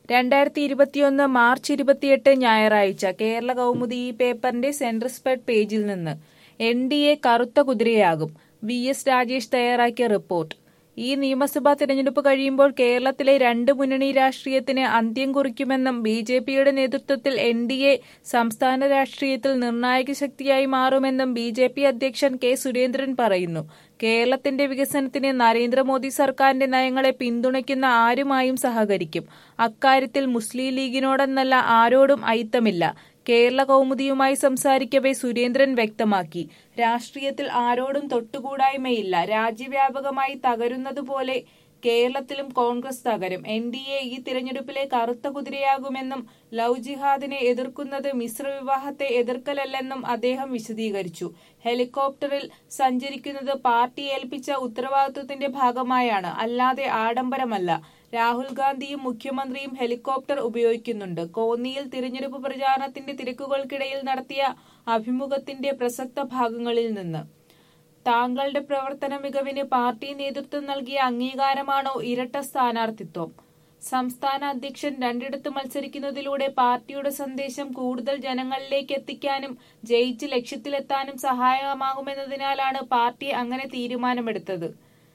രണ്ടായിരത്തി ഇരുപത്തിയൊന്ന് മാർച്ച് ഇരുപത്തിയെട്ട് ഞായറാഴ്ച കേരള കൗമുദി ഈ പേപ്പറിന്റെ സെൻട്രൽ സ്പെഡ് പേജിൽ നിന്ന് എൻ ഡി എ കറുത്ത കുതിരയാകും വി എസ് രാജേഷ് തയ്യാറാക്കിയ റിപ്പോർട്ട് ഈ നിയമസഭാ തിരഞ്ഞെടുപ്പ് കഴിയുമ്പോൾ കേരളത്തിലെ രണ്ട് മുന്നണി രാഷ്ട്രീയത്തിന് അന്ത്യം കുറിക്കുമെന്നും ബി ജെ പിയുടെ നേതൃത്വത്തിൽ എൻ ഡി എ സംസ്ഥാന രാഷ്ട്രീയത്തിൽ നിർണായക ശക്തിയായി മാറുമെന്നും ബി ജെ പി അധ്യക്ഷൻ കെ സുരേന്ദ്രൻ പറയുന്നു കേരളത്തിന്റെ വികസനത്തിന് നരേന്ദ്രമോദി സർക്കാരിന്റെ നയങ്ങളെ പിന്തുണയ്ക്കുന്ന ആരുമായും സഹകരിക്കും അക്കാര്യത്തിൽ മുസ്ലിം ലീഗിനോടെന്നല്ല ആരോടും ഐത്തമില്ല കേരള കൗമുദിയുമായി സംസാരിക്കവെ സുരേന്ദ്രൻ വ്യക്തമാക്കി രാഷ്ട്രീയത്തിൽ ആരോടും തൊട്ടുകൂടായ്മയില്ല രാജ്യവ്യാപകമായി തകരുന്നതുപോലെ കേരളത്തിലും കോൺഗ്രസ് തകരും എൻ ഡി എ ഈ തിരഞ്ഞെടുപ്പിലെ കറുത്ത കുതിരയാകുമെന്നും ലവ് ജിഹാദിനെ എതിർക്കുന്നത് മിശ്ര വിവാഹത്തെ എതിർക്കലല്ലെന്നും അദ്ദേഹം വിശദീകരിച്ചു ഹെലികോപ്റ്ററിൽ സഞ്ചരിക്കുന്നത് പാർട്ടി ഏൽപ്പിച്ച ഉത്തരവാദിത്വത്തിന്റെ ഭാഗമായാണ് അല്ലാതെ ആഡംബരമല്ല രാഹുൽ ഗാന്ധിയും മുഖ്യമന്ത്രിയും ഹെലികോപ്റ്റർ ഉപയോഗിക്കുന്നുണ്ട് കോന്നിയിൽ തിരഞ്ഞെടുപ്പ് പ്രചാരണത്തിന്റെ തിരക്കുകൾക്കിടയിൽ നടത്തിയ അഭിമുഖത്തിന്റെ പ്രസക്ത ഭാഗങ്ങളിൽ നിന്ന് താങ്കളുടെ പ്രവർത്തന മികവിന് പാർട്ടി നേതൃത്വം നൽകിയ അംഗീകാരമാണോ ഇരട്ട സ്ഥാനാർത്ഥിത്വം സംസ്ഥാന അധ്യക്ഷൻ രണ്ടിടത്ത് മത്സരിക്കുന്നതിലൂടെ പാർട്ടിയുടെ സന്ദേശം കൂടുതൽ ജനങ്ങളിലേക്ക് എത്തിക്കാനും ജയിച്ച് ലക്ഷ്യത്തിലെത്താനും സഹായകമാകുമെന്നതിനാലാണ് പാർട്ടി അങ്ങനെ തീരുമാനമെടുത്തത്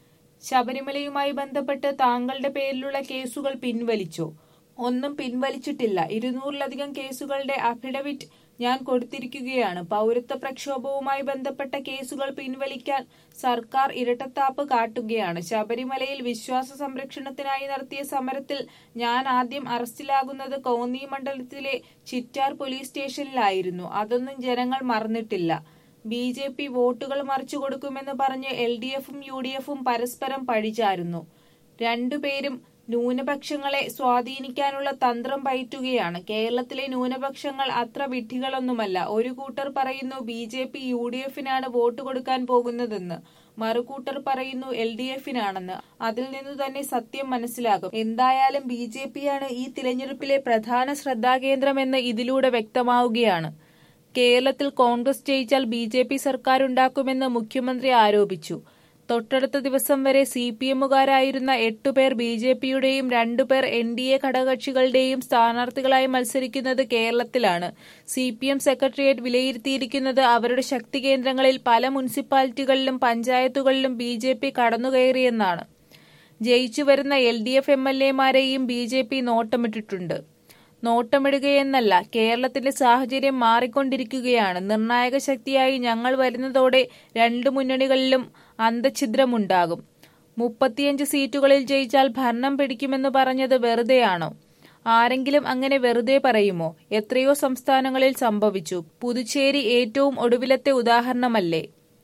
ശബരിമലയുമായി ബന്ധപ്പെട്ട് താങ്കളുടെ പേരിലുള്ള കേസുകൾ പിൻവലിച്ചോ ഒന്നും പിൻവലിച്ചിട്ടില്ല ഇരുന്നൂറിലധികം കേസുകളുടെ അഫിഡവിറ്റ് ഞാൻ കൊടുത്തിരിക്കുകയാണ് പൗരത്വ പ്രക്ഷോഭവുമായി ബന്ധപ്പെട്ട കേസുകൾ പിൻവലിക്കാൻ സർക്കാർ ഇരട്ടത്താപ്പ് കാട്ടുകയാണ് ശബരിമലയിൽ വിശ്വാസ സംരക്ഷണത്തിനായി നടത്തിയ സമരത്തിൽ ഞാൻ ആദ്യം അറസ്റ്റിലാകുന്നത് കോന്നി മണ്ഡലത്തിലെ ചിറ്റാർ പോലീസ് സ്റ്റേഷനിലായിരുന്നു അതൊന്നും ജനങ്ങൾ മറന്നിട്ടില്ല ബി ജെ പി വോട്ടുകൾ മറിച്ചു കൊടുക്കുമെന്ന് പറഞ്ഞ് എൽ ഡി എഫും യു ഡി എഫും പരസ്പരം പഴിചാരുന്നു രണ്ടുപേരും ന്യൂനപക്ഷങ്ങളെ സ്വാധീനിക്കാനുള്ള തന്ത്രം പയറ്റുകയാണ് കേരളത്തിലെ ന്യൂനപക്ഷങ്ങൾ അത്ര വിഡ്ഢികളൊന്നുമല്ല ഒരു കൂട്ടർ പറയുന്നു B J P U D എഫിനാണ് വോട്ട് കൊടുക്കാൻ പോകുന്നതെന്ന് മറുകൂട്ടർ പറയുന്നു എൽ ഡി എഫിനാണെന്ന് അതിൽ നിന്നു തന്നെ സത്യം മനസ്സിലാകും എന്തായാലും ബി ജെ പിയാണ് ഈ തിരഞ്ഞെടുപ്പിലെ പ്രധാന ശ്രദ്ധാകേന്ദ്രമെന്ന് ഇതിലൂടെ വ്യക്തമാവുകയാണ് കേരളത്തിൽ കോൺഗ്രസ് ജയിച്ചാൽ ബി ജെ പി സർക്കാരുണ്ടാക്കുമെന്ന് മുഖ്യമന്ത്രി ആരോപിച്ചു തൊട്ടടുത്ത ദിവസം വരെ സി പി എമ്മുകാരായിരുന്ന എട്ടുപേർ ബി ജെ പിയുടെയും രണ്ടുപേർ എൻ ഡി എ ഘടകകക്ഷികളുടെയും സ്ഥാനാർത്ഥികളായി മത്സരിക്കുന്നത് കേരളത്തിലാണ് സി പി എം സെക്രട്ടേറിയറ്റ് വിലയിരുത്തിയിരിക്കുന്നത് അവരുടെ ശക്തി കേന്ദ്രങ്ങളിൽ പല മുനിസിപ്പാലിറ്റികളിലും പഞ്ചായത്തുകളിലും ബി ജെ പി കടന്നുകയറിയെന്നാണ് ജയിച്ചു വരുന്ന L D F M L എമാരെയും ബി ജെ പി നോട്ടമിട്ടിട്ടുണ്ട് നോട്ടമിടുകയെന്നല്ല കേരളത്തിന്റെ സാഹചര്യം മാറിക്കൊണ്ടിരിക്കുകയാണ് നിർണായക ശക്തിയായി ഞങ്ങൾ വരുന്നതോടെ രണ്ടു മുന്നണികളിലും അന്തഛിദ്രമുണ്ടാകും മുപ്പത്തിയഞ്ച് സീറ്റുകളിൽ ജയിച്ചാൽ ഭരണം പിടിക്കുമെന്ന് പറഞ്ഞത് വെറുതെയാണോ ആരെങ്കിലും അങ്ങനെ വെറുതെ പറയുമോ എത്രയോ സംസ്ഥാനങ്ങളിൽ സംഭവിച്ചു പുതുച്ചേരി ഏറ്റവും ഒടുവിലത്തെ ഉദാഹരണമല്ലേ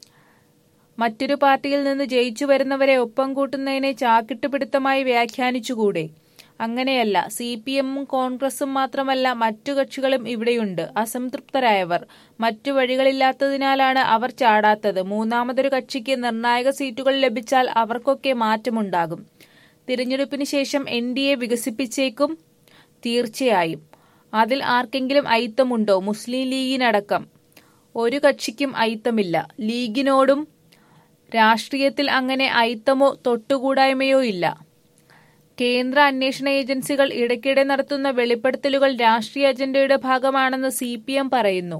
മറ്റൊരു പാർട്ടിയിൽ നിന്ന് ജയിച്ചു വരുന്നവരെ ഒപ്പം കൂട്ടുന്നതിനെ ചാക്കിട്ടുപിടുത്തമായി വ്യാഖ്യാനിച്ചുകൂടെ അങ്ങനെയല്ല സി പി എമ്മും കോൺഗ്രസും മാത്രമല്ല മറ്റു കക്ഷികളും ഇവിടെയുണ്ട് അസംതൃപ്തരായവർ മറ്റു വഴികളില്ലാത്തതിനാലാണ് അവർ ചാടാത്തത് മൂന്നാമതൊരു കക്ഷിക്ക് നിർണായക സീറ്റുകൾ ലഭിച്ചാൽ അവർക്കൊക്കെ മാറ്റമുണ്ടാകും തിരഞ്ഞെടുപ്പിന് ശേഷം എൻ ഡി എ വികസിപ്പിച്ചേക്കും തീർച്ചയായും അതിൽ ആർക്കെങ്കിലും ഐത്തമുണ്ടോ മുസ്ലിം ലീഗിനടക്കം ഒരു കക്ഷിക്കും ഐത്തമില്ല ലീഗിനോടും രാഷ്ട്രീയത്തിൽ അങ്ങനെ ഐത്തമോ തൊട്ടുകൂടായ്മയോ ഇല്ല കേന്ദ്ര അന്വേഷണ ഏജൻസികൾ ഇടയ്ക്കിടെ നടത്തുന്ന വെളിപ്പെടുത്തലുകൾ രാഷ്ട്രീയ അജണ്ടയുടെ ഭാഗമാണെന്ന് സി പി എം പറയുന്നു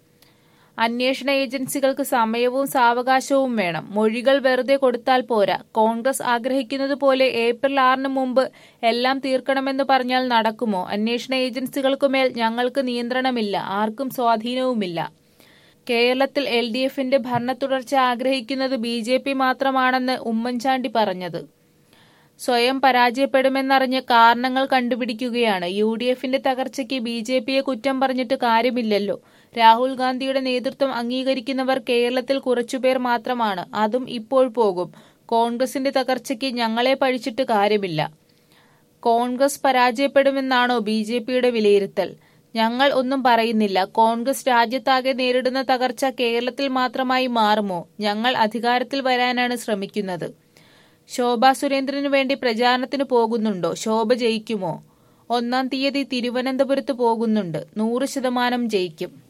അന്വേഷണ ഏജൻസികൾക്ക് സമയവും സാവകാശവും വേണം മൊഴികൾ വെറുതെ കൊടുത്താൽ പോരാ കോൺഗ്രസ് ആഗ്രഹിക്കുന്നത് പോലെ ഏപ്രിൽ ആറിന് മുമ്പ് എല്ലാം തീർക്കണമെന്ന് പറഞ്ഞാൽ നടക്കുമോ അന്വേഷണ ഏജൻസികൾക്കുമേൽ ഞങ്ങൾക്ക് നിയന്ത്രണമില്ല ആർക്കും സ്വാധീനവുമില്ല കേരളത്തിൽ എൽ ഡി എഫിന്റെ ഭരണ തുടർച്ച ആഗ്രഹിക്കുന്നത് ബി ജെ പി മാത്രമാണെന്ന് ഉമ്മൻചാണ്ടി പറഞ്ഞത് സ്വയം പരാജയപ്പെടുമെന്നറിഞ്ഞ് കാരണങ്ങൾ കണ്ടുപിടിക്കുകയാണ് യു ഡി എഫിന്റെ തകർച്ചയ്ക്ക് ബി ജെ പിയെ കുറ്റം പറഞ്ഞിട്ട് കാര്യമില്ലല്ലോ രാഹുൽ ഗാന്ധിയുടെ നേതൃത്വം അംഗീകരിക്കുന്നവർ കേരളത്തിൽ കുറച്ചുപേർ മാത്രമാണ് അതും ഇപ്പോൾ പോകും കോൺഗ്രസിന്റെ തകർച്ചയ്ക്ക് ഞങ്ങളെ പഴിച്ചിട്ട് കാര്യമില്ല കോൺഗ്രസ് പരാജയപ്പെടുമെന്നാണോ ബി ജെ പിയുടെ വിലയിരുത്തൽ ഞങ്ങൾ ഒന്നും പറയുന്നില്ല കോൺഗ്രസ് രാജ്യത്താകെ നേരിടുന്ന തകർച്ച കേരളത്തിൽ മാത്രമായി മാറുമോ ഞങ്ങൾ അധികാരത്തിൽ വരാനാണ് ശ്രമിക്കുന്നത് ശോഭ സുരേന്ദ്രനു വേണ്ടി പ്രചാരണത്തിന് പോകുന്നുണ്ടോ ശോഭ ജയിക്കുമോ ഒന്നാം തീയതി തിരുവനന്തപുരത്ത് പോകുന്നുണ്ട് നൂറ് ശതമാനം ജയിക്കും